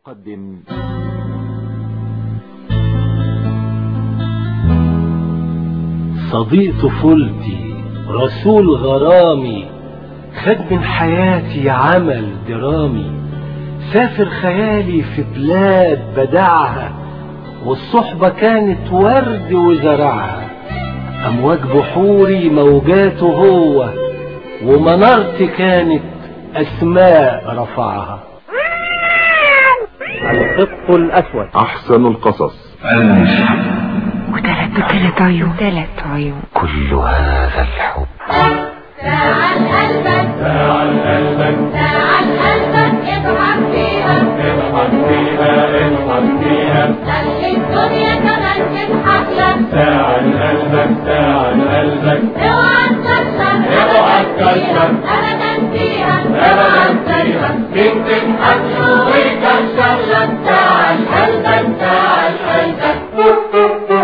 تقدم صديق طفولتي رسول غرامي خد من حياتي عمل درامي سافر خيالي في بلاد بدعها والصحبة كانت ورد وزرعها أمواج بحوري موجاته هو ومنارتي كانت أسماء رفعها القط الأسود احسن القصص وثلاث وثلاث عيون ثلاث عيون كل هذا الحب تعال قلبك تعال قلبك تعال قلبك اضحك فيها اضحك فيها اضحك فيها خلي الدنيا كمان تضحك لك تعال قلبك تعال قلبك اوعى تكسر اوعى تكسر ابدا فيها ابدا فيها مين تضحك له ويكسر لك تعال قلبك تعال قلبك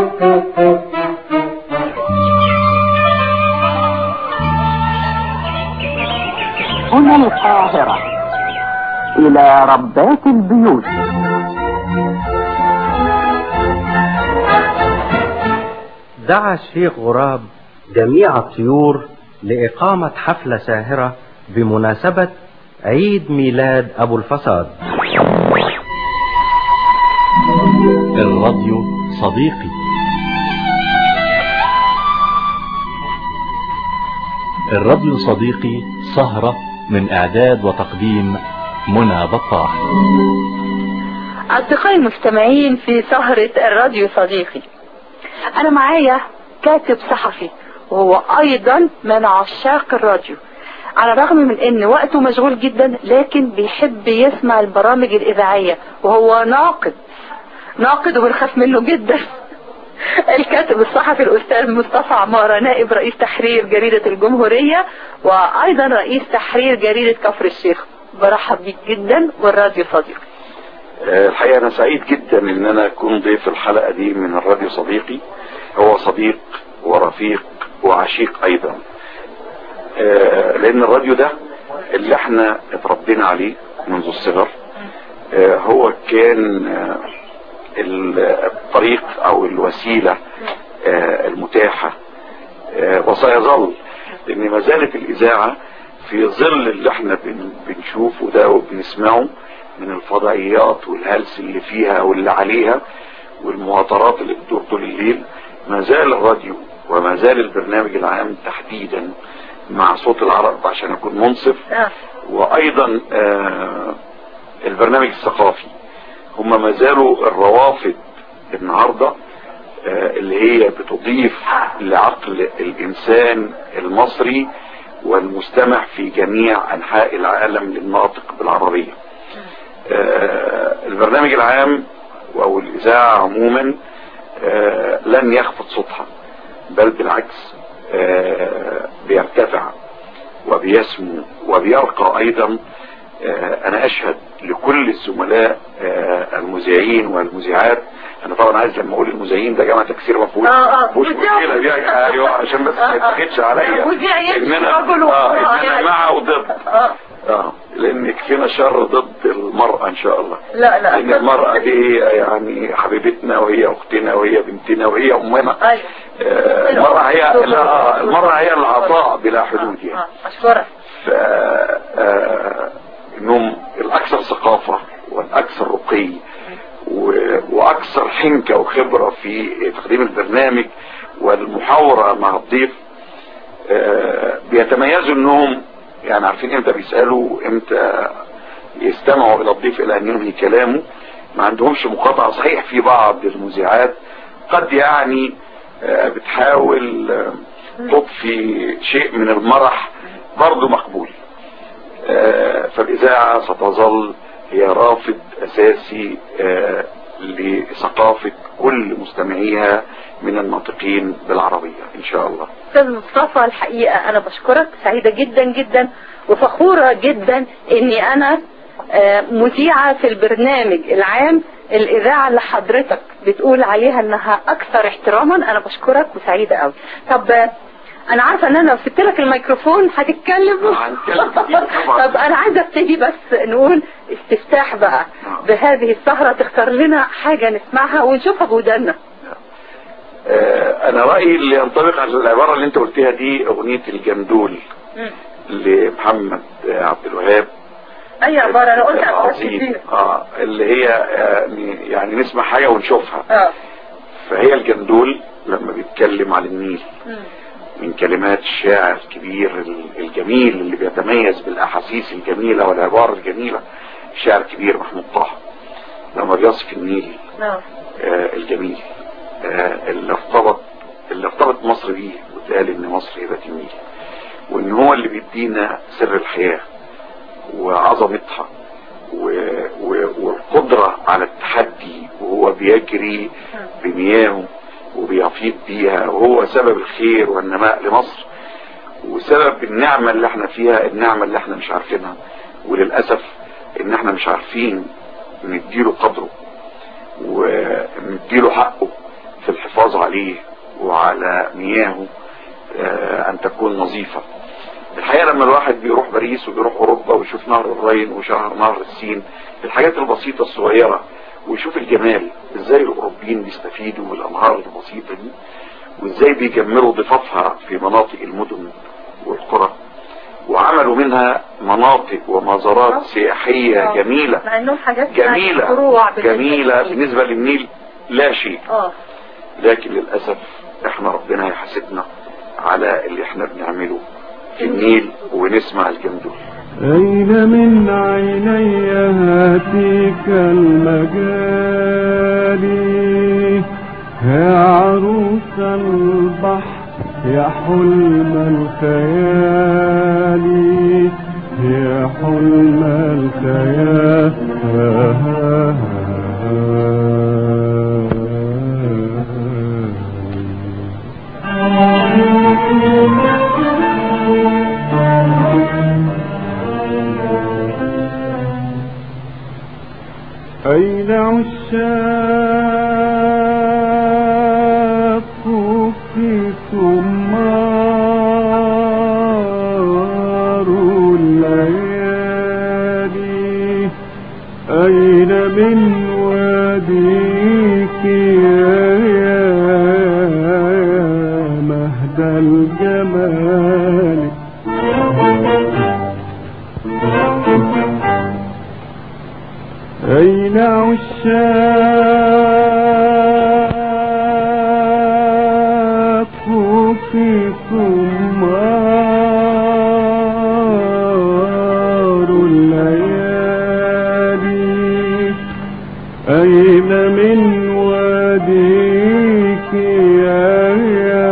هنا القاهرة إلى ربات البيوت دعا الشيخ غراب جميع الطيور لإقامة حفلة ساهرة بمناسبة عيد ميلاد أبو الفساد الراديو صديقي الراديو صديقي سهرة من اعداد وتقديم منى بطاح أصدقائي المستمعين في سهرة الراديو صديقي أنا معايا كاتب صحفي وهو أيضا من عشاق الراديو على الرغم من ان وقته مشغول جدا لكن بيحب يسمع البرامج الاذاعية وهو ناقد ناقد وبنخاف منه جدا الكاتب الصحفي الاستاذ مصطفى عمارة نائب رئيس تحرير جريدة الجمهورية وايضا رئيس تحرير جريدة كفر الشيخ برحب بيك جدا والراديو صديقي آه، الحقيقة أنا سعيد جدا إن أنا أكون ضيف الحلقة دي من الراديو صديقي هو صديق ورفيق وعشيق أيضا آه، لأن الراديو ده اللي احنا اتربينا عليه منذ الصغر آه، هو كان آه، ال- الطريق أو الوسيلة آه، المتاحة آه، وسيظل لأن ما زالت الإذاعة في ظل اللي احنا بن- بنشوفه ده وبنسمعه من الفضائيات والهلس اللي فيها واللي عليها والمواطرات اللي بتدور طول الليل ما زال الراديو وما زال البرنامج العام تحديدا مع صوت العرب عشان اكون منصف آه. وايضا آه البرنامج الثقافي هم ما زالوا الروافد النهارده آه اللي هي بتضيف لعقل الانسان المصري والمستمع في جميع انحاء العالم للناطق بالعربيه آه، البرنامج العام او الاذاعه عموما آه، لن يخفض صوتها بل بالعكس آه، بيرتفع وبيسمو وبيرقى ايضا آه، انا اشهد لكل الزملاء آه، المذيعين والمذيعات انا طبعا عايز لما اقول المذيعين ده جمع تكسير مفهوم آه، آه، مش مذيع. مشكله دي ايوه عشان بس ما يتاخدش عليا مذيع يمشي ان انا رجل اه وامرأة ان انا يعني. مع وضد آه. اه لان يكفينا شر ضد المرأة ان شاء الله لا لا لان المرأة دي هي يعني حبيبتنا وهي اختنا وهي بنتنا وهي امنا أيوة. آه المرأة هي لا، المرأة هي العطاء بلا حدود يعني آه، أشكرك ف آه، انهم الاكثر ثقافة والاكثر رقي و- واكثر حنكة وخبرة في تقديم البرنامج والمحاورة مع الضيف آه، بيتميزوا انهم يعني عارفين امتى بيسألوا امتى يستمعوا الى الضيف الى ان ينهي كلامه ما عندهمش مقاطعة صحيح في بعض المذيعات قد يعني آه، بتحاول آه، تضفي شيء من المرح برضه مقبول آه، فالإذاعة ستظل هي رافد أساسي آه، لثقافة كل مستمعيها من الناطقين بالعربية إن شاء الله استاذ مصطفى الحقيقة انا بشكرك سعيدة جدا جدا وفخورة جدا اني انا آه، مذيعة في البرنامج العام الاذاعة اللي حضرتك بتقول عليها انها اكثر احتراما انا بشكرك وسعيدة قوي طب آه، انا عارفه ان انا لو سبت لك الميكروفون هتتكلم هنتكلم كتير طبعا. طب انا عايزه ابتدي بس نقول استفتاح بقى نعم. بهذه السهره تختار لنا حاجه نسمعها ونشوفها بودانا آه، انا رايي اللي ينطبق على العباره اللي انت قلتها دي اغنيه الجندول لمحمد آه، عبد الوهاب اي عباره انا قلت عبارات العظيم كتير اه اللي هي آه، يعني نسمع حاجه ونشوفها اه فهي الجندول لما بيتكلم عن النيل من كلمات الشاعر الكبير ال- الجميل اللي بيتميز بالاحاسيس الجميله والعباره الجميله شاعر كبير محمود طه لما بيصف النيل اه آه، الجميل آه، اللي ارتبط اللي ارتبط مصر بيه وقال ان مصر هي ذات النيل وان هو اللي بيدينا سر الحياة وعظمتها و... و... والقدرة على التحدي وهو بيجري بمياهه وبيفيض بيها وهو سبب الخير والنماء لمصر وسبب النعمة اللي احنا فيها النعمة اللي احنا مش عارفينها وللأسف ان احنا مش عارفين نديله قدره ونديله حقه في الحفاظ عليه وعلى مياهه آه، ان تكون نظيفة الحقيقة لما الواحد بيروح باريس وبيروح اوروبا ويشوف نهر الراين وشهر نهر السين الحاجات البسيطة الصغيرة ويشوف الجمال ازاي الاوروبيين بيستفيدوا من الانهار البسيطة دي وازاي بيجملوا ضفافها في مناطق المدن والقرى وعملوا منها مناطق ومزارات سياحية آه. جميلة مع انهم حاجات جميلة فروع بالنسبة جميلة للنيل. بالنسبة للنيل لا شيء اه لكن للأسف احنا ربنا يحاسبنا على اللي احنا بنعمله في النيل ونسمع الجندول أين من عيني هاتيك المجالي يا عروس البحر يا حلم الخيال يا حلم أين عشاق فيكم مار الليالي أين من واديك يا يا مهد الجمال أين عشاق فيكم مار الليالي أين من واديك يا يا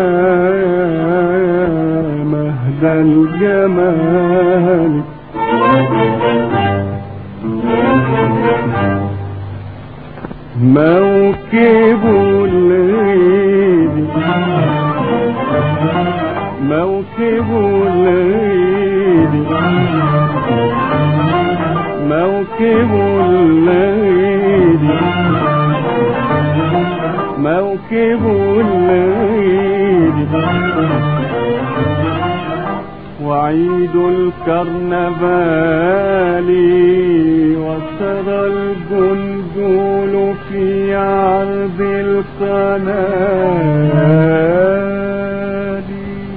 مهد الجمال موكب الليل موكب الليل موكب الليل موكب الليل وعيد الكرنفال وسرى الجندول في عرض القناه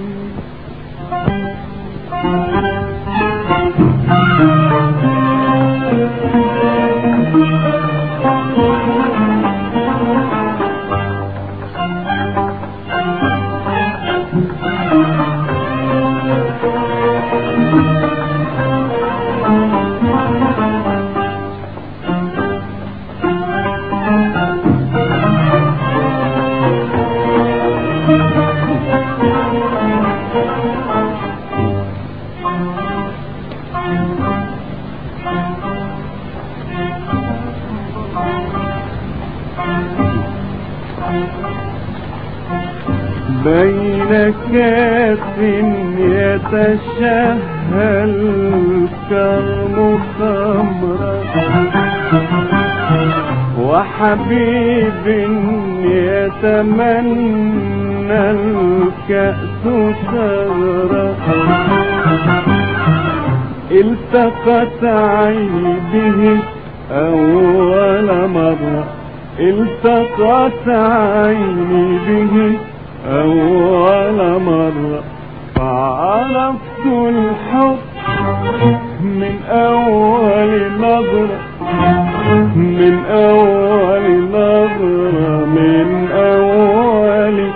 بين كاس يتشهى الكرم خمرا وحبيب يتمنى الكأس ثغرة التقت عيني به أول مرة التقت عيني به أول مرة فعرفت الحب من أول نظرة من أول نظرة من أول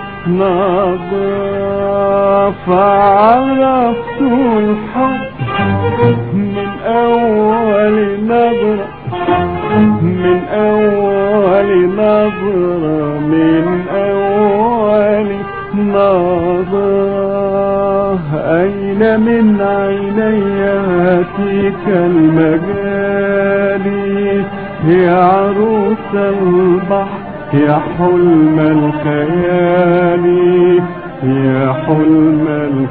نظرة فعرفت الحب من أول نظرة من أول نظرة من أول نظرة أين من عيني هاتيك المجالي يا عروس البحر يا حلم الخيال يا حلم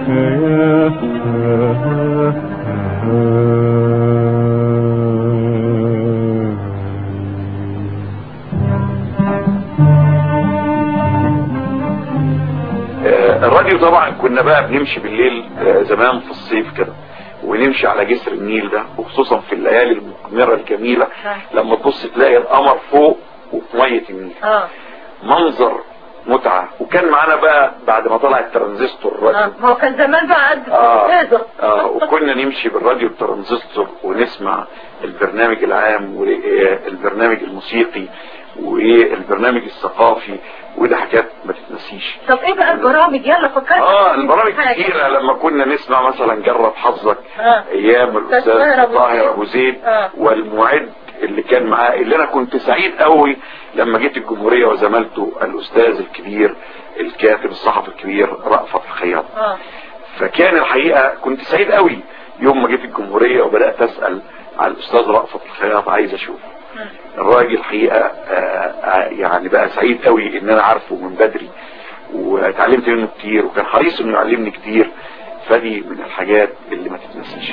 آه، الراديو طبعا كنا بقى بنمشي بالليل آه، زمان في الصيف كده ونمشي على جسر النيل ده وخصوصا في الليالي المقمرة الجميلة لما تبص تلاقي القمر فوق وفي مية النيل اه منظر متعة وكان معانا بقى بعد ما طلع الترانزستور الراديو اه ما هو كان زمان بقى قد آه. هذا آه وكنا نمشي بالراديو الترانزستور ونسمع البرنامج العام والبرنامج الموسيقي والبرنامج الثقافي وده حاجات ما تتنسيش طب ايه بقى البرامج يلا فكرت اه البرامج كتيرة لما كنا نسمع مثلا جرب حظك آه. ايام الاستاذ طاهر أبو طاهر زيد. ابو زيد آه. والمعد اللي كان معاه اللي انا كنت سعيد قوي لما جيت الجمهورية وزملته الاستاذ الكبير الكاتب الصحفي الكبير رأفت الخياط اه فكان الحقيقة كنت سعيد قوي يوم ما جيت الجمهورية وبدأت أسأل على الأستاذ رأفت الخياط عايز أشوفه الراجل الحقيقة آه، آه، يعني بقى سعيد قوي إن أنا عارفه من بدري واتعلمت منه كتير وكان حريص إنه يعلمني كتير فدي من الحاجات اللي ما تتنسيش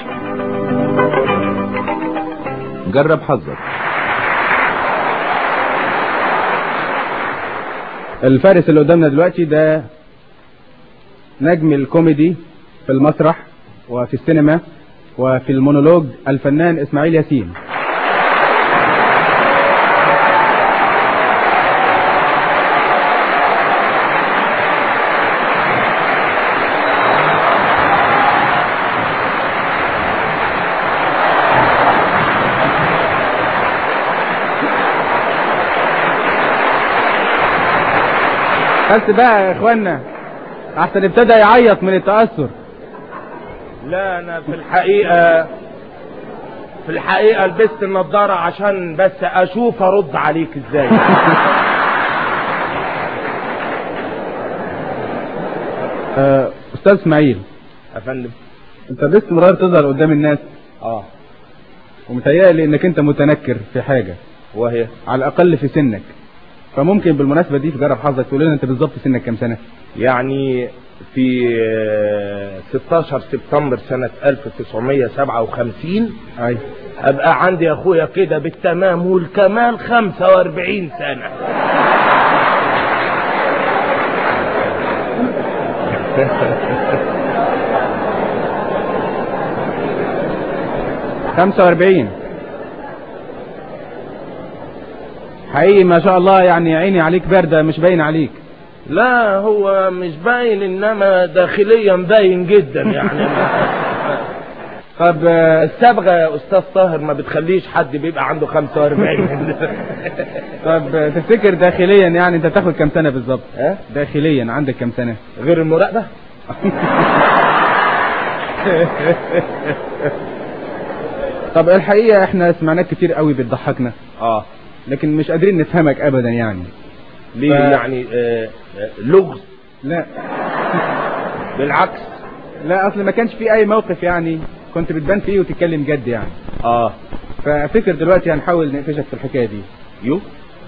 جرب حظك الفارس اللي قدامنا دلوقتي ده نجم الكوميدي في المسرح وفي السينما وفي المونولوج الفنان اسماعيل ياسين بس بقى يا اخوانا احسن ابتدى يعيط من التأثر لا انا في الحقيقة في الحقيقة لبست النضارة عشان بس اشوف ارد عليك ازاي آه، استاذ اسماعيل يا فندم انت باستمرار تظهر قدام الناس اه ومتهيألي انك انت متنكر في حاجة وهي على الاقل في سنك فممكن بالمناسبة دي في جرب حظك تقول لنا انت بالظبط سنك كام سنة يعني في آه، 16 سبتمبر سنة 1957 اي ابقى عندي يا اخويا كده بالتمام والكمال 45 سنة خمسة واربعين حقيقي ما شاء الله يعني عيني عليك باردة مش باين عليك لا هو مش باين انما داخليا باين جدا يعني طب آه، الصبغه يا استاذ طاهر ما بتخليش حد بيبقى عنده 45 طب آه، تفتكر داخليا يعني انت تاخد كام سنة بالظبط ها داخليا عندك كام سنة غير المراقبه طب الحقيقة احنا سمعناك كتير قوي بتضحكنا اه لكن مش قادرين نفهمك ابدا يعني ليه ف- يعني آه آه، لغز لا بالعكس لا اصل ما كانش في اي موقف يعني كنت بتبان فيه وتتكلم جد يعني اه فافتكر دلوقتي هنحاول نقفشك في الحكاية دي يو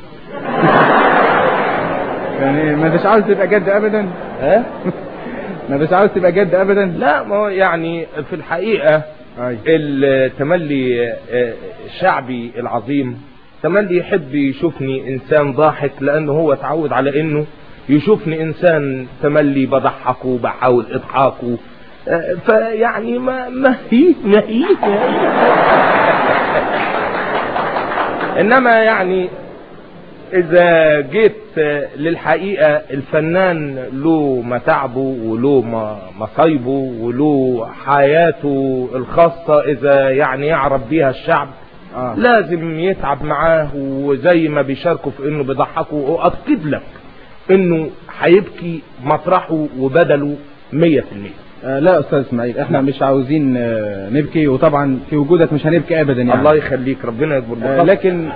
يعني ما انتش عاوز تبقى جد ابدا ها ما انتش عاوز تبقى جد ابدا لا ما هو يعني في الحقيقه اي التملي آه، الشعبي العظيم تملي يحب يشوفني انسان ضاحك لانه هو اتعود على انه يشوفني انسان تملي بضحكه وبحاول اضحاكه آه، فيعني ما ما هي ما هي انما يعني اذا جيت آه، للحقيقة الفنان له متاعبه وله م- مصايبه وله حياته الخاصة اذا يعني يعرف بيها الشعب آه. لازم يتعب معاه وزي ما بيشاركوا في انه بيضحكه واكد لك انه هيبكي مطرحه وبدله 100% آه لا استاذ اسماعيل احنا مش عاوزين آه نبكي وطبعا في وجودك مش هنبكي ابدا يعني الله يخليك ربنا يكبر آه بخاطرك. لكن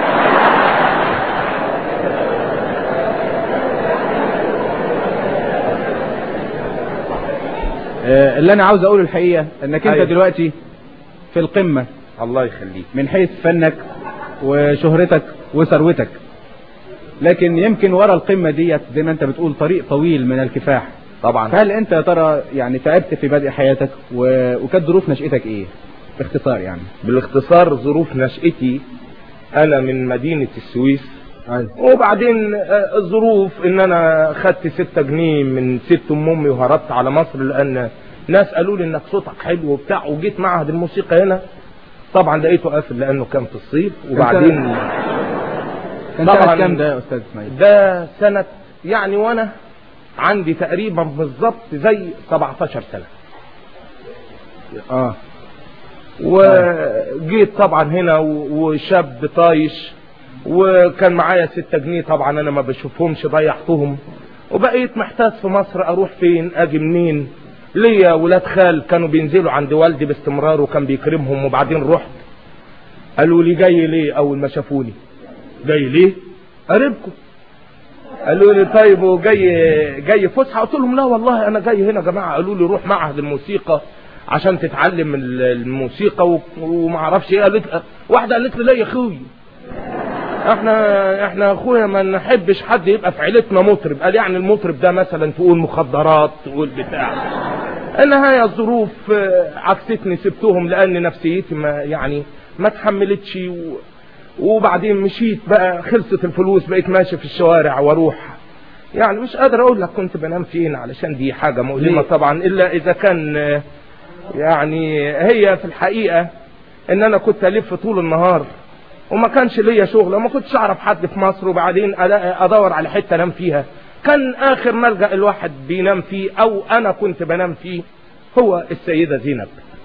آه اللي انا عاوز اقوله الحقيقه انك انت أيوة. دلوقتي في القمه الله يخليك من حيث فنك وشهرتك وثروتك لكن يمكن ورا القمه ديت زي ما انت بتقول طريق طويل من الكفاح طبعا فهل انت يا ترى يعني تعبت في بدء حياتك و... وكانت ظروف نشأتك ايه باختصار يعني بالاختصار ظروف نشأتي انا من مدينة السويس أيوة. وبعدين آه، الظروف ان انا خدت ستة جنيه من ست ام امي وهربت على مصر لان ناس قالوا لي انك صوتك حلو وبتاع وجيت معهد الموسيقى هنا طبعا لقيته قافل لانه كان في الصيف وبعدين كان طبعاً. سنة كام ده يا استاذ اسماعيل ده سنة يعني وانا عندي تقريبا بالظبط زي 17 سنة اه وجيت طبعا هنا و- وشاب طايش وكان معايا ستة جنيه طبعا انا ما بشوفهمش ضيعتهم وبقيت محتاج في مصر اروح فين اجي منين ليا ولاد خال كانوا بينزلوا عند والدي باستمرار وكان بيكرمهم وبعدين رحت قالوا لي جاي ليه اول ما شافوني جاي ليه قريبكم قالوا لي طيب وجاي جاي فسحه قلت لهم لا والله انا جاي هنا يا جماعه قالوا لي روح معهد الموسيقى عشان تتعلم ال- الموسيقى و- وما اعرفش ايه قالت واحده قالت لي لا يا اخوي احنا احنا يا اخويا ما نحبش حد يبقى في عيلتنا مطرب قال يعني المطرب ده مثلا تقول مخدرات تقول بتاع النهاية الظروف آه، عكستني سبتهم لان نفسيتي ما يعني ما تحملتش و... وبعدين مشيت بقى خلصت الفلوس بقيت ماشي في الشوارع واروح يعني مش قادر اقول لك كنت بنام فين علشان دي حاجة مؤلمة طبعا الا اذا كان آه، يعني هي في الحقيقة ان انا كنت الف طول النهار وما كانش ليا شغل وما كنتش اعرف حد في مصر وبعدين ألا- ادور على حته انام فيها كان اخر ملجا الواحد بينام فيه او انا كنت بنام فيه هو السيده زينب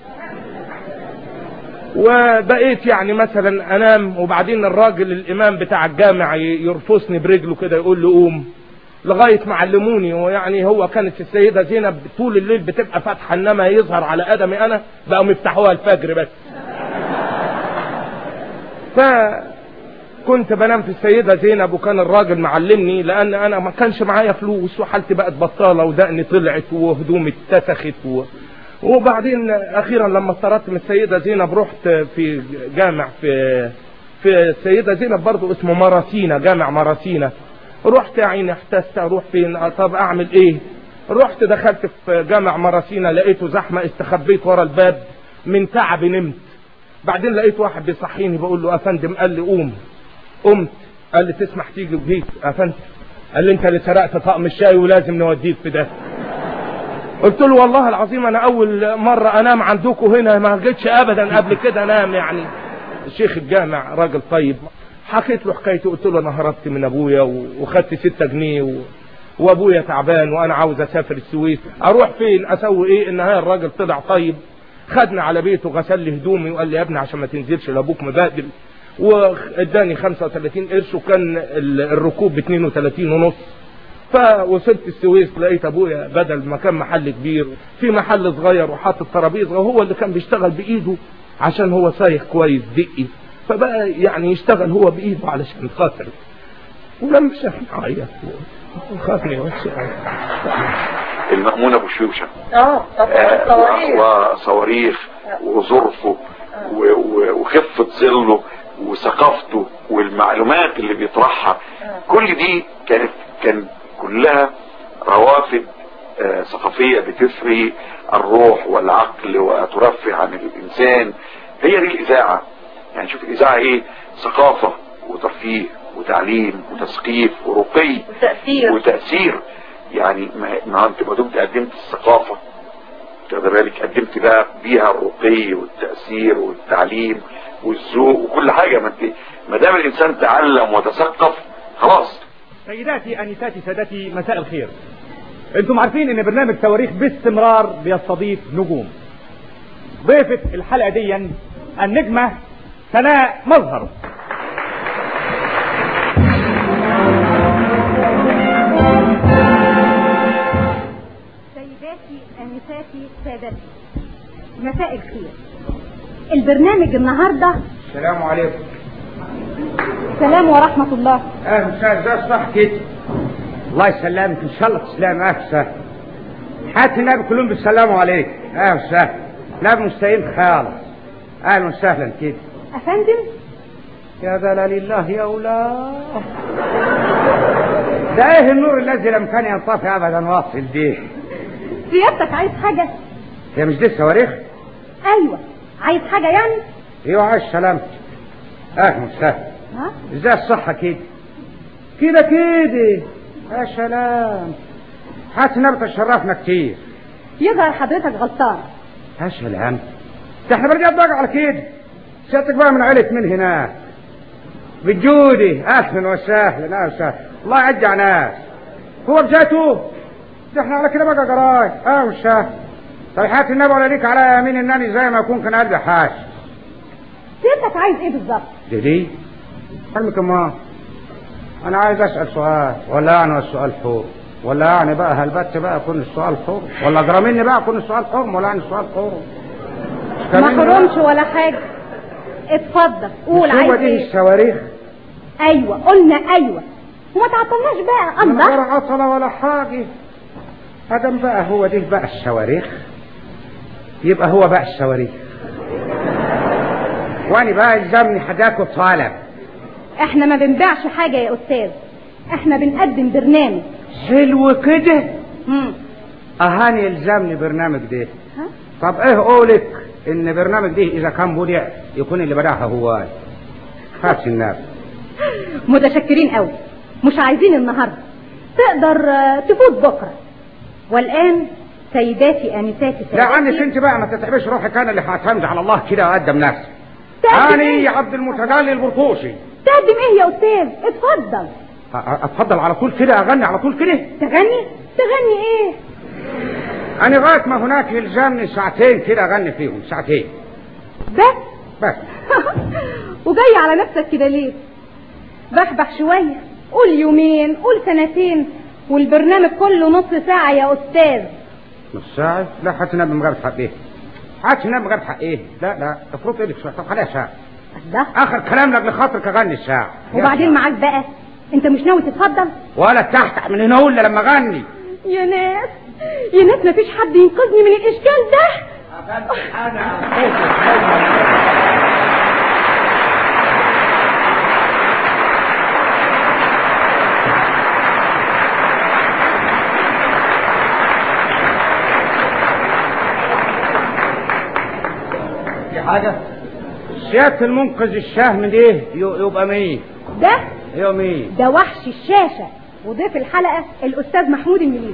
وبقيت يعني مثلا انام وبعدين الراجل الامام بتاع الجامع ي- يرفسني برجله كده يقول لي قوم لغايه ما علموني ويعني هو كانت السيده زينب طول الليل بتبقى فاتحه انما يظهر على قدمي انا بقوا يفتحوها الفجر بس فكنت بنام في السيدة زينب وكان الراجل معلمني لان انا ما كانش معايا فلوس وحالتي بقت بطالة ودقني طلعت وهدومي اتسخت و... وبعدين اخيرا لما اضطرت من السيدة زينب رحت في جامع في في السيدة زينب برضو اسمه مراسينا جامع مراسينا رحت يا عيني احتست اروح فين طب اعمل ايه رحت دخلت في جامع مراسينا لقيته زحمة استخبيت ورا الباب من تعب نمت بعدين لقيت واحد بيصحيني بقول له يا فندم قال لي قوم قمت قال لي تسمح تيجي وجيت يا فندم قال لي انت اللي سرقت طقم الشاي ولازم نوديك في ده قلت له والله العظيم انا اول مرة انام عندكم هنا ما جيتش ابدا قبل كده انام يعني الشيخ الجامع راجل طيب حكيت له حكايتي قلت له انا هربت من ابويا و- وخدت ستة جنيه و... وابويا تعبان وانا عاوز اسافر السويس اروح فين اسوي ايه النهايه الراجل طلع طيب خدنا على بيته غسل لي هدومي وقال لي يا ابني عشان ما تنزلش لابوك مبادل واداني 35 قرش وكان ال- الركوب ب 32 ونص فوصلت السويس لقيت ابويا بدل ما كان محل كبير في محل صغير وحاطط ترابيزه وهو اللي كان بيشتغل بايده عشان هو سايق كويس دقي فبقى يعني يشتغل هو بايده علشان خاطر ولما شافني عيط وخافني وش المأمون ابو شوشة اه طبعا صواريخ وصواريخ وظرفه و- و- وخفة ظله وثقافته والمعلومات اللي بيطرحها كل دي كانت كان كلها روافد آه، ثقافية بتثري الروح والعقل وترفه عن الإنسان هي دي الإذاعة يعني شوف الإذاعة إيه ثقافة وترفيه وتعليم وتثقيف ورقي وتأثير وتأثير يعني ما ما انت ما دمت قدمت الثقافة تقدر بالك قدمت بقى بيها الرقي والتأثير والتعليم والذوق وكل حاجة ما انت ما دام الانسان تعلم وتثقف خلاص سيداتي انساتي سادتي مساء الخير انتم عارفين ان برنامج تواريخ باستمرار بيستضيف نجوم ضيفة الحلقة دي النجمة سناء مظهر سيداتي انساتي سادتي مساء الخير البرنامج النهارده السلام عليكم سلام ورحمه الله اهلا وسهلا ازاي صح كده الله يسلمك ان شاء الله تسلم اهلا وسهلا حياة النبي كلهم بيسلموا عليك اهلا وسهلا نبي مستقيم خالص اهلا وسهلا كده افندم يا دلال الله يا اولاد ده ايه النور الذي لم كان ينطفي ابدا واصل دي سيادتك عايز حاجه هي مش دي الصواريخ ايوه عايز حاجه يعني ايوه عايش سلامتك اهلا وسهلا ها ازاي الصحة كده كده كده يا سلام حاسس انها بتشرفنا كتير يظهر حضرتك غلطان يا سلام ده احنا بنجد بقى على كده سيادتك بقى من عيلة من هناك بالجودي اهلا وسهلا اهلا وسهلا الله يرجع ناس هو بذاته ده احنا على كده بقى جراي اهلا وسهلا طيب حياة النبي ولا ليك على يمين انني زي ما يكون كان قلبي حاش سيادتك عايز ايه بالظبط دي دي كلمة كمان انا عايز اسأل سؤال ولا يعني السؤال حر ولا يعني بقى هلبت بقى يكون السؤال حر ولا اجرى مني بقى يكون السؤال حر ولا يعني السؤال حر ما حرمش ولا حاجه اتفضل قول هو عايز دي ايه الصواريخ ايوه قلنا ايوه وما تعطلناش بقى من غير الله عطلة ولا حاجة ادم بقى هو دي بقى الصواريخ يبقى هو بقى الصواريخ وانا بقى يلزمني حداك وطالب احنا ما بنبيعش حاجه يا استاذ احنا بنقدم برنامج حلو كده مم. اهاني يلزمني برنامج ده ها؟ طب ايه قولك ان برنامج ده اذا كان بدع يكون اللي بدعها هو خاش الناس متشكرين قوي مش عايزين النهارده تقدر آه، تفوت بكره والان سيداتي انساتي لا عنك سادتي انت بقى ما تتعبش روحك انا اللي هعتمد على الله كده واقدم نفسي تقدم انا ايه عبد المتجلي البرطوشي تقدم ايه يا استاذ اتفضل أ- أ- اتفضل على طول كده اغني على طول كده تغني تغني ايه انا لغايه ما هناك يلزمني ساعتين كده اغني فيهم ساعتين بس بس وجاي على نفسك كده ليه بحبح شويه قول يومين قول سنتين والبرنامج كله نص ساعه يا استاذ نص ساعه لا حتى النبي مغرب حق ايه حتى النبي مغرب حق ايه لا لا افرط ايدك شويه طب خليها ساعه ده اخر كلام لك لخاطرك اغني الساعه وبعدين معاك بقى انت مش ناوي تتفضل ولا تحت من هنا ولا لما اغني يا ناس يا ناس مفيش حد ينقذني من الاشكال ده في حاجه سياده المنقذ الشهم ده ي- يبقى مين ده يبقى مين ده وحش الشاشه وضيف الحلقه الاستاذ محمود المليجي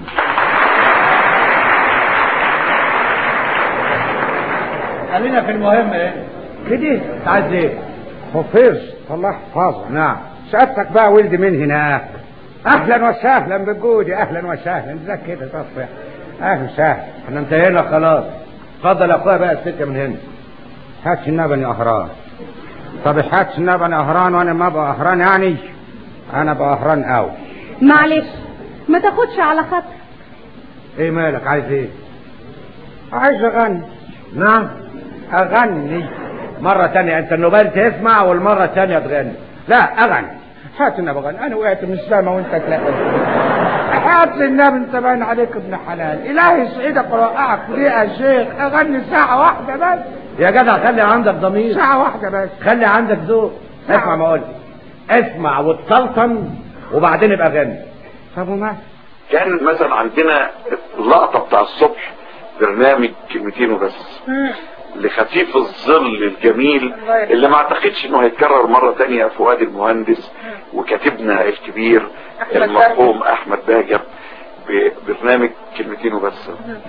خلينا في المهم ايه كده عايز ايه حفظ الله يحفظه نعم سألتك بقى ولد من هناك اهلا وسهلا بالجودي اهلا وسهلا ازيك كده تصفي اهلا وسهلا احنا انتهينا خلاص اتفضل يا اخويا بقى السكه من هنا هات النبني اهران طب هات النبني اهران وانا ما ابقى اهران يعني انا ابقى اهران قوي معلش ما تاخدش على خاطر ايه مالك عايز ايه عايز اغني نعم اغني مرة تانية انت النوبال تسمع والمرة التانية تغني لا اغني هات النبي اغني انا وقعت من السما وانت تلاقي هات النبي انت باين عليك ابن حلال الهي يسعدك ويوقعك ليه يا شيخ اغني ساعه واحده بس يا جدع خلي عندك ضمير ساعه واحده بس خلي عندك ذوق اسمع ما اقول اسمع وتسلطن وبعدين ابقى غني طب وما كان مثلا عندنا اللقطة بتاع الصبح برنامج كلمتين وبس لخفيف الظل الجميل اللي ما اعتقدش انه هيتكرر مرة تانية فؤاد المهندس وكاتبنا الكبير أحمد المرحوم احمد باجر ببرنامج كلمتين وبس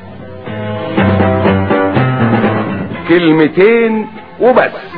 كلمتين وبس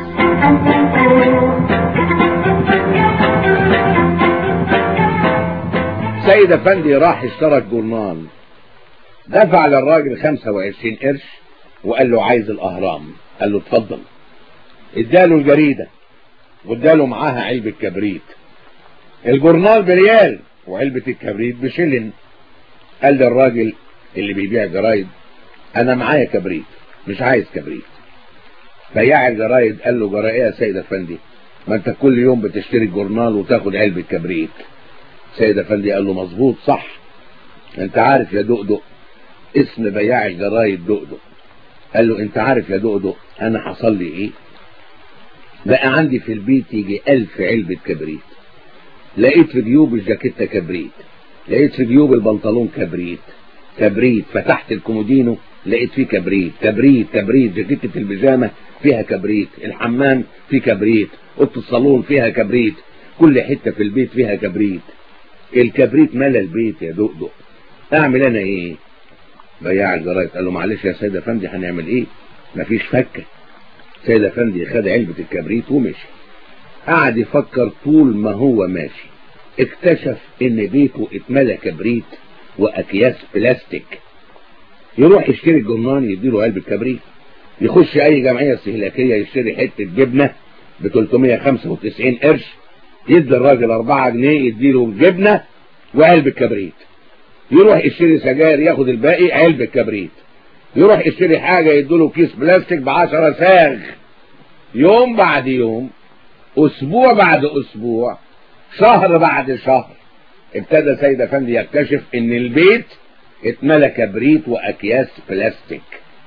سيد افندي راح اشترى الجورنال دفع للراجل 25 قرش وقال له عايز الاهرام قال له اتفضل اداله الجريدة واداله معاها علبة كبريت الجورنال بريال وعلبة الكبريت بشلن قال للراجل اللي بيبيع جرايد انا معايا كبريت مش عايز كبريت بياع الجرايد قال له جرايه يا سيد افندي ما انت كل يوم بتشتري الجورنال وتاخد علبة كبريت سيد افندي قال له مظبوط صح انت عارف يا دقدق اسم بياع الجرايد دقدق قال له انت عارف يا دقدق انا حصل لي ايه بقى عندي في البيت يجي الف علبة كبريت لقيت في جيوب الجاكيتة كبريت لقيت في جيوب البنطلون كبريت كبريت فتحت الكومودينو لقيت فيه كبريت كبريت كبريت جاكيتة البيجامة فيها كبريت الحمام فيه كبريت اوضه الصالون فيها كبريت كل حتة في البيت فيها كبريت الكبريت ملا البيت يا دقدق اعمل انا ايه بياع الجرايد قال له معلش يا سيد افندي هنعمل ايه مفيش فكه سيد افندي خد علبة الكبريت ومشي قعد يفكر طول ما هو ماشي اكتشف ان بيته اتملى كبريت واكياس بلاستيك يروح يشتري الجرنان يديله علبة كبريت يخش اي جمعية استهلاكية يشتري حتة جبنة ب 395 قرش يدي الراجل 4 جنيه يديله جبنة وعلبة كبريت يروح يشتري سجاير ياخد الباقي علبة كبريت يروح يشتري حاجة يديله كيس بلاستيك بعشرة ساغ يوم بعد يوم اسبوع بعد اسبوع شهر بعد شهر ابتدى سيد افندي يكتشف ان البيت اتملى كبريت واكياس بلاستيك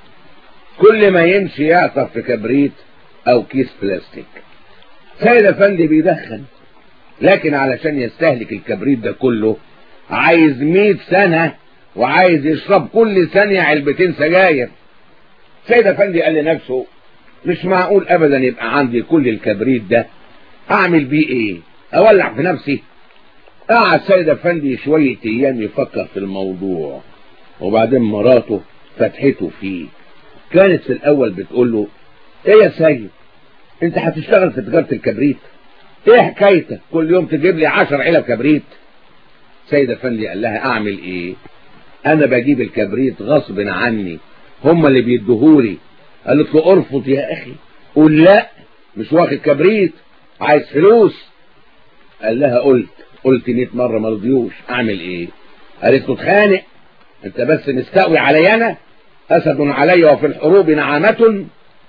كل ما يمشي يعطف في كبريت او كيس بلاستيك سيد افندي بيدخن لكن علشان يستهلك الكبريت ده كله عايز مئة سنة وعايز يشرب كل ثانية علبتين سجاير سيد افندي قال لنفسه مش معقول ابدا يبقى عندي كل الكبريت ده اعمل بيه ايه اولع في نفسي قعد سيد افندي شوية ايام يفكر في الموضوع وبعدين مراته فتحته فيه كانت في الاول بتقول له ايه يا سيد انت هتشتغل في تجارة الكبريت ايه حكايتك كل يوم تجيب لي عشر علب كبريت سيد افندي قال لها اعمل ايه انا بجيب الكبريت غصب عني هم اللي بيدوهولي قالت له ارفض يا اخي قول لا مش واخد كبريت عايز فلوس قال لها قلت قلت 100 مرة ما رضيوش اعمل ايه قالت له اتخانق انت بس مستقوي علي انا اسد علي وفي الحروب نعامة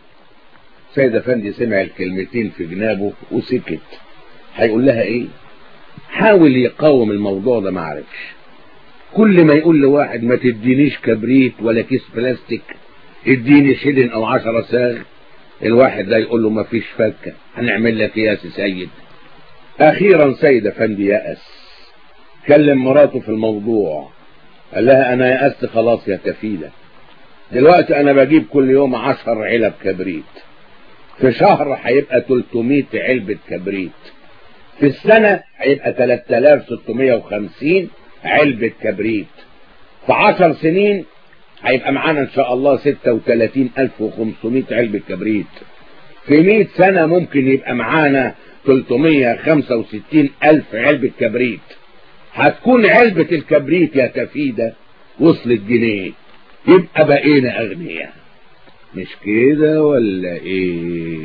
سيد افندي سمع الكلمتين في جنابه وسكت هيقول لها ايه حاول يقاوم الموضوع ده ما عرفش كل ما يقول لواحد ما تدينيش كبريت ولا كيس بلاستيك اديني شلن او عشرة ساغ الواحد ده يقول له ما فيش فكة هنعمل لك ايه يا سي سيد اخيرا سيد افندي يأس كلم مراته في الموضوع قال لها انا يأست خلاص يا كفيلة دلوقتي انا بجيب كل يوم عشر علب كبريت في شهر هيبقى 300 علبة كبريت في السنة هيبقى 3650 علبة كبريت في 10 سنين هيبقى معانا ان شاء الله 36500 علبة كبريت في 100 سنة ممكن يبقى معانا 365 ألف علبة كبريت هتكون علبة الكبريت يا كفيدة وصلت جنيه يبقى بقينا أغنياء مش كده ولا ايه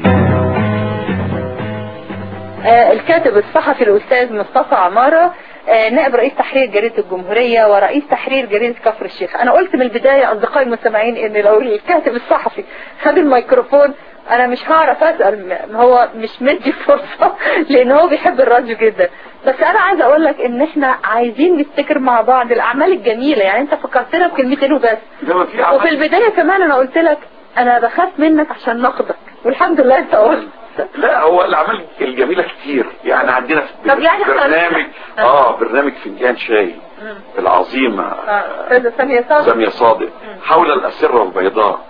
آه، الكاتب الصحفي الأستاذ مصطفى عمارة آه، نائب رئيس تحرير جريدة الجمهورية ورئيس تحرير جريدة كفر الشيخ أنا قلت من البداية أصدقائي المستمعين إن لو الكاتب الصحفي خد الميكروفون أنا مش هعرف أسأل م- هو مش مدي فرصة لأن هو بيحب الراديو جدا بس أنا عايزة أقول لك إن إحنا عايزين نفتكر مع بعض الأعمال الجميلة يعني أنت فكرتنا بكلمتين وبس إنما في وفي البداية كمان أنا قلت لك أنا بخاف منك عشان نقدك والحمد لله أنت قلت لا هو الاعمال الجميله كتير يعني عندنا في طب يعني إحنا- برنامج اه برنامج فنجان شاي العظيمه آه، أستاذة سامية صادق سامية صادق حول الأسرة البيضاء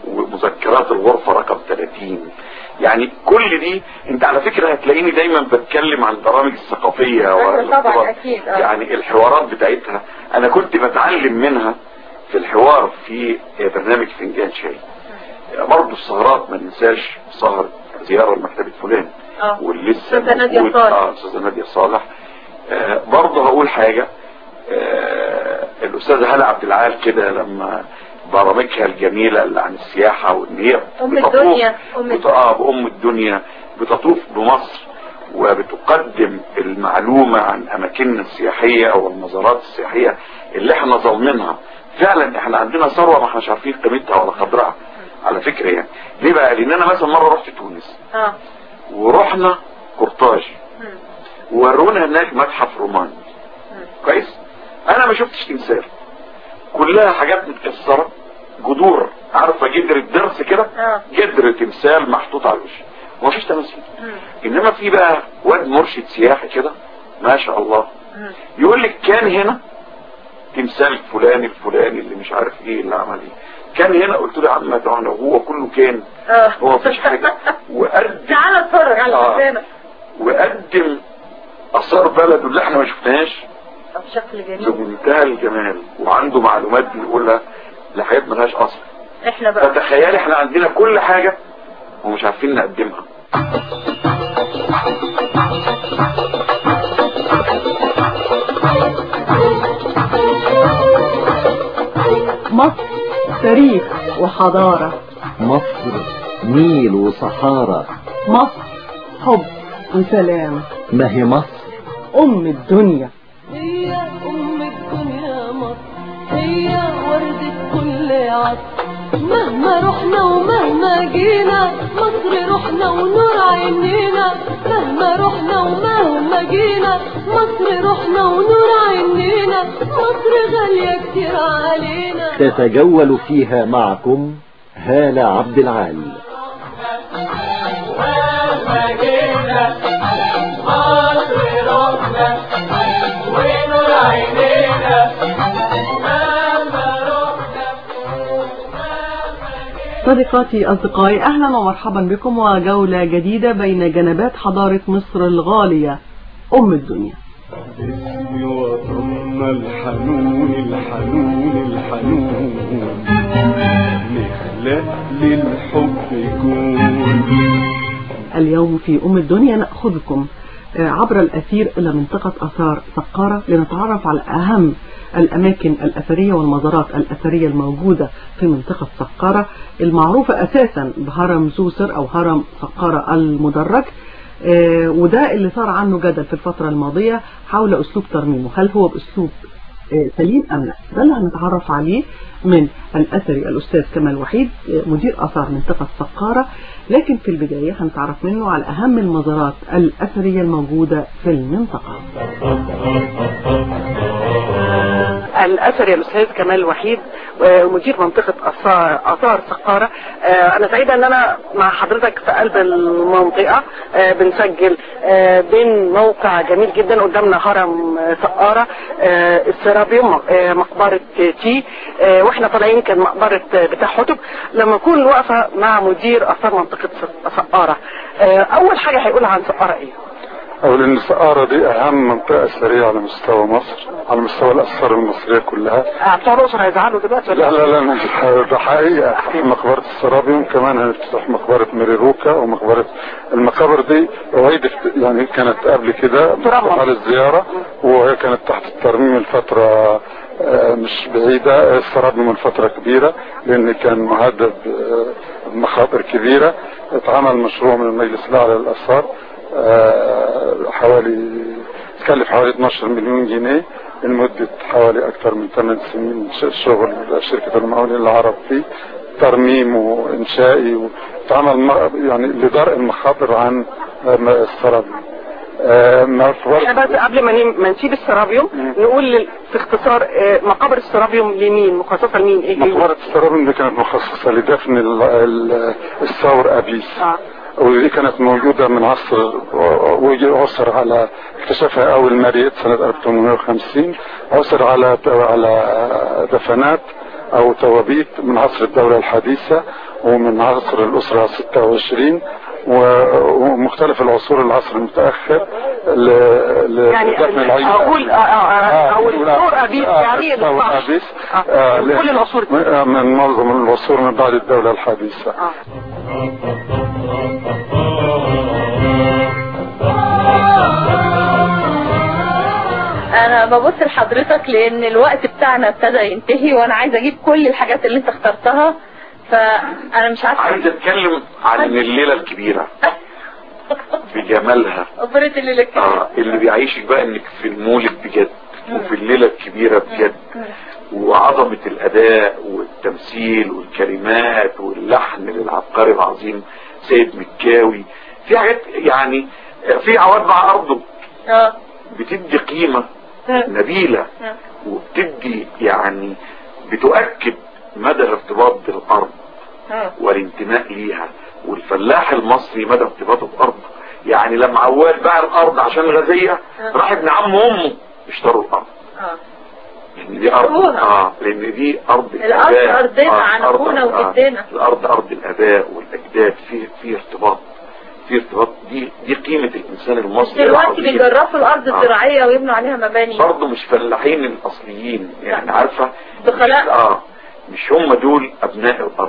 ومذكرات الغرفة رقم 30 يعني كل دي انت على فكرة هتلاقيني دايما بتكلم عن البرامج الثقافية طبعا والحوار. اكيد آه. يعني الحوارات بتاعتها انا كنت بتعلم منها في الحوار في برنامج فنجان شاي برضه السهرات ما ننساش سهر زيارة لمكتبة فلان اه واللي لسه أستاذة نادية موجود- صالح. اه استاذة نادية صالح آه برضه هقول حاجة آه الاستاذة هلا عبد العال كده لما برامجها الجميلة اللي عن السياحة وان هي أم بتطوف- الدنيا أم بت- اه بأم الدنيا بتطوف بمصر وبتقدم المعلومة عن اماكننا السياحية او المزارات السياحية اللي احنا ظالمينها فعلا احنا عندنا ثروة ما احناش عارفين قيمتها ولا قدرها على فكرة يعني ليه بقى لان انا مثلا مرة رحت تونس اه ورحنا قرطاج ورونا هناك متحف روماني كويس انا ما شفتش تمثال كلها حاجات متكسرة جذور عارفة جدر الدرس كده اه جدر تمثال محطوط على الوش ومفيش تماثيل انما في بقى واد مرشد سياحي كده ما شاء الله يقول لك كان هنا تمثال فلان الفلاني اللي مش عارف ايه اللي عمل ايه كان هنا قلت له يا عم ده هو كله كان اه هو مفيش حاجه وقدم تعالى اتفرج على آه. الفنانة وقدم اثار بلده اللي احنا ما شفناهاش بشكل جميل بمنتهى الجمال وعنده معلومات بيقولها لحاجات ملهاش اصل احنا بقى فتخيل احنا عندنا كل حاجه ومش عارفين نقدمها مصر تاريخ وحضارة مصر نيل وصحارى مصر حب وسلام ما هي مصر أم الدنيا هي أم الدنيا مصر هي وردة كل عصر مهما رحنا ومهما جينا مصر رحنا ونور عينينا مهما رحنا ومهما جينا مصر رحنا ونور عينينا مصر غالية كتير علينا تتجول فيها معكم هالة عبد العال صديقاتي أصدقائي أهلا ومرحبا بكم وجولة جديدة بين جنبات حضارة مصر الغالية أم الدنيا اسمي وطن الحنون الحنون الحنون نخلق للحب كون اليوم في أم الدنيا نأخذكم آه، عبر الأثير إلى منطقة أثار سقارة لنتعرف على أهم الأماكن الأثرية والمزارات الأثرية الموجودة في منطقة سقارة المعروفة أساسا بهرم زوسر أو هرم سقارة المدرج آه، وده اللي صار عنه جدل في الفترة الماضية حول أسلوب ترميمه هل هو بأسلوب آه، سليم أم لا ده اللي هنتعرف عليه من الأثري الأستاذ كمال وحيد آه، مدير آثار منطقة سقارة لكن في البداية هنتعرف منه على أهم المزارات الأثرية الموجودة في المنطقة الأثري الأستاذ كمال وحيد مدير منطقة آثار آثار سقارة آه، أنا سعيدة أن أنا مع حضرتك في قلب المنطقة آه، بنسجل آه، بين موقع جميل جدا قدامنا هرم آه، سقارة آه، السرابيوم آه، مقبرة تي آه، واحنا طالعين كان مقبرة آه، بتاع حتب لما نكون واقفة مع مدير آثار منطقة سقارة آه، أول حاجة هيقولها عن سقارة إيه؟ أو لأن السقارة دي أهم منطقة أثرية على مستوى مصر على مستوى الآثار المصرية كلها آه، بتوع الأقصر هيزعلوا دلوقتي لا لا لا مش ده حقيقة في مقبرة السرابيوم كمان هنفتح مقبرة ميريروكا ومقبرة المقابر دي أعيدت يعني كانت قبل كده على الزيارة وهي كانت تحت الترميم الفترة آه، مش بعيدة السرابيوم من فترة كبيرة لأن كان مهدد آه، بمخاطر كبيرة اتعمل مشروع من المجلس الأعلى للآثار آه، حوالي تكلف حوالي 12 مليون جنيه لمدة حوالي أكثر من 8 سنين ش- شغل شركة المقاولين العرب فيه ترميم وإنشائي وتعمل م- يعني لدرء المخاطر عن آه، م- السرابيوم آه، مقبرة احنا بس قبل ما نم- ما نسيب السرابيوم نقول لل- في اختصار آه، مقابر السرابيوم لمين مخصصة لمين ايه هي؟ مقبرة السرابيوم دي كانت مخصصة لدفن ال- ال- الثور أبيس آه. ودي كانت موجودة من عصر ويجي عصر على اكتشفها أول مريت سنة 1850 عصر على على دفنات أو توابيت من عصر الدولة الحديثة ومن عصر الأسرة 26 و- ومختلف العصور العصر المتأخر ل- يعني لدفن العيد اقول آه، آه، آه، او الدور ابيس آه، يعني الثورة الصح. أبيس آه، آه، من كل ل- العصور من- آه، من معظم العصور من بعد الدولة الحديثة انا ببص لحضرتك لان الوقت بتاعنا ابتدى ينتهي وانا عايزه اجيب كل الحاجات اللي انت اخترتها فانا مش عارفه عايز اتكلم عن الليلة الكبيرة بجمالها اوبرة الليله الكبيره اه اللي بيعيشك بقى انك في المولد بجد وفي الليلة الكبيرة بجد وعظمة الأداء والتمثيل والكلمات واللحن للعبقري العظيم سيد مكاوي في حاجات يعني في عواد مع أرضه اه بتدي قيمة نبيلة وبتدي يعني بتؤكد مدى الارتباط بالأرض والانتماء ليها والفلاح المصري مدى ارتباطه بأرضه يعني لما عواد باع الأرض عشان الغازية راح ابن عم أمه اشتروا الأرض لان دي ارض اشتروها. اه لان دي ارض الأرض الآباء. أرضنا، آه، عن أرض- أبونا آه، وجدنا. الارض ارض الاباء والاجداد في في ارتباط في ارتباط دي دي قيمة الانسان المصري دلوقتي العظيم. بيجرفوا الارض آه. الزراعيه ويبنوا عليها مباني برضه مش فلاحين الاصليين يعني عارفة دخلاء. اه مش هم دول ابناء الارض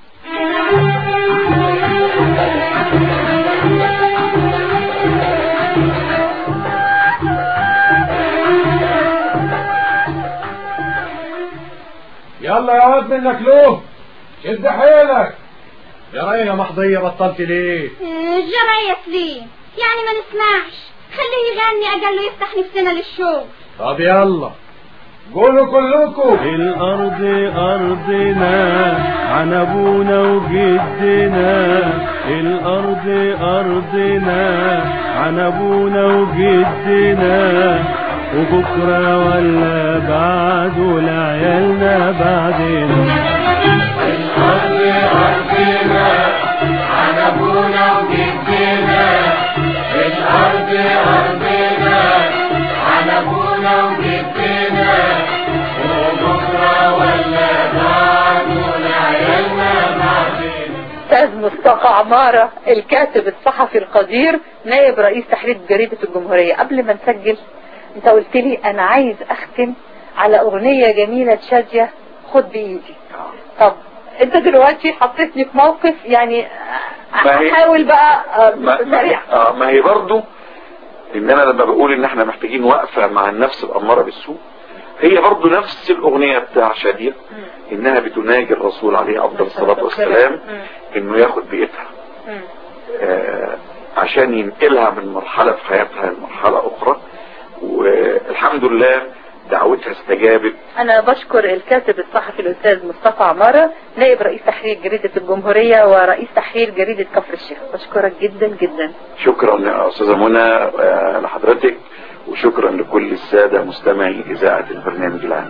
يلا يا واد منك له شد حيلك يا رايه محضية بطلت ليه جراية ليه يعني ما نسمعش خليه يغني اجل له يفتح نفسنا للشغل طب يلا قولوا كلكم الأرض أرضنا عن أبونا وجدنا الأرض أرضنا عن أبونا وجدنا وبكرة ولا بعد ولعيالنا بعدين الأرض أرضنا عن أبونا وجدنا الأرض أرضنا عن أبونا وجدنا وبكرة ولا بعد ولعيالنا بعدين استاذ مصطفى عمارة الكاتب الصحفي القدير نائب رئيس تحرير جريدة الجمهورية قبل ما نسجل انت قلت لي انا عايز اختم على اغنية جميلة شادية خد بايدي طب انت دلوقتي حطيتني في موقف يعني ما هي- احاول بقى آه، ما, سريع ما, آه ما هي برضو ان انا لما بقول ان احنا محتاجين وقفة مع النفس الامارة بالسوء هي برضو نفس الاغنية بتاع شادية انها بتناجي الرسول عليه افضل الصلاة والسلام انه ياخد بيئتها آه عشان ينقلها من مرحلة في حياتها لمرحلة اخرى والحمد لله دعوتها استجابت انا بشكر الكاتب الصحفي الاستاذ مصطفى عمارة نائب رئيس تحرير جريدة الجمهورية ورئيس تحرير جريدة كفر الشيخ بشكرك جدا جدا شكرا يا استاذة منى آه، لحضرتك وشكرا لكل السادة مستمعي اذاعة البرنامج العام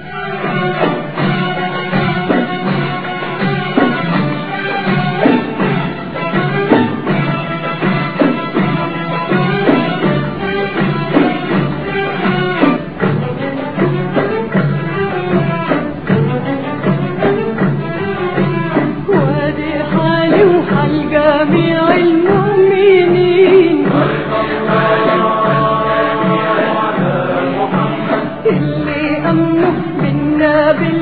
وادي حالي وحال جميع المؤمنين اللي أمنوا بالنبي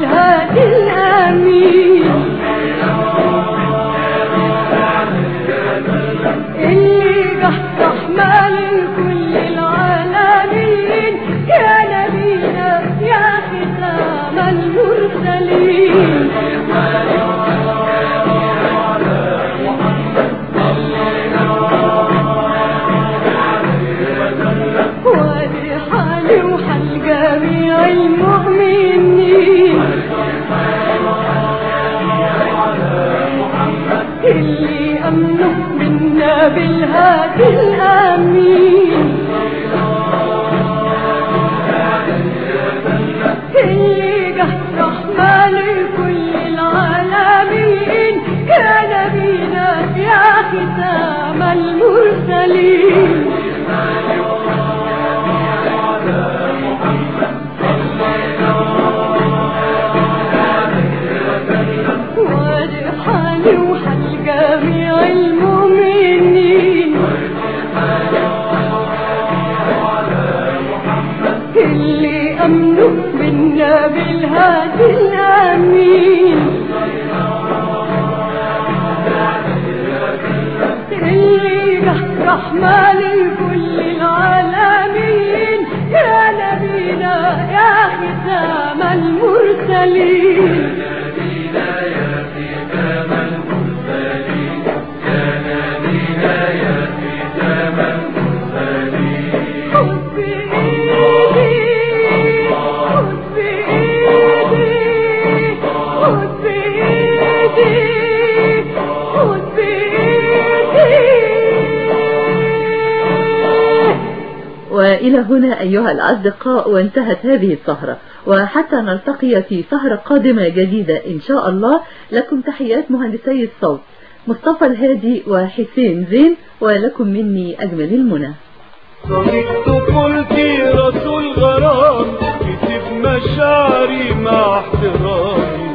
اللي أمنوا منا بالهادي الأمين اللي جه رحمة لكل العالمين يا نبينا يا ختام المرسلين خذ بإيدي خذ بإيدي خذ بإيدي خذ بإيدي وإلى هنا أيها الأصدقاء وانتهت هذه السهرة وحتى نلتقي في سهرة قادمة جديدة إن شاء الله لكم تحيات مهندسي الصوت مصطفى الهادي وحسين زين ولكم مني أجمل المنى صديق طفولتي رسول غرام كتب مشاعري مع احترامي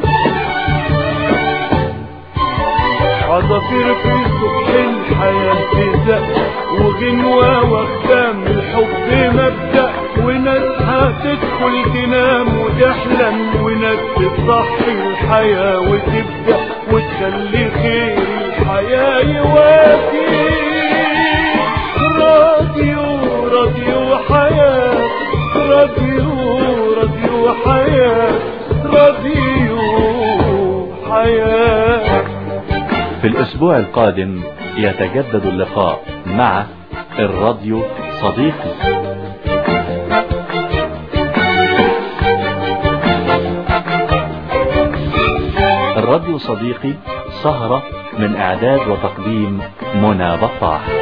عصافير في صبح الحياة تزق وغنوة واخدام الحب مبدأ وناس هتدخل تنام وتحلم وناس تصحي الحياة وتبدأ وتخلي خير الحياة يوافي راديو راديو حياة راديو راديو حياة راديو حياة في الأسبوع القادم يتجدد اللقاء مع الراديو صديقي الراديو صديقي سهرة من إعداد وتقديم منى بطاح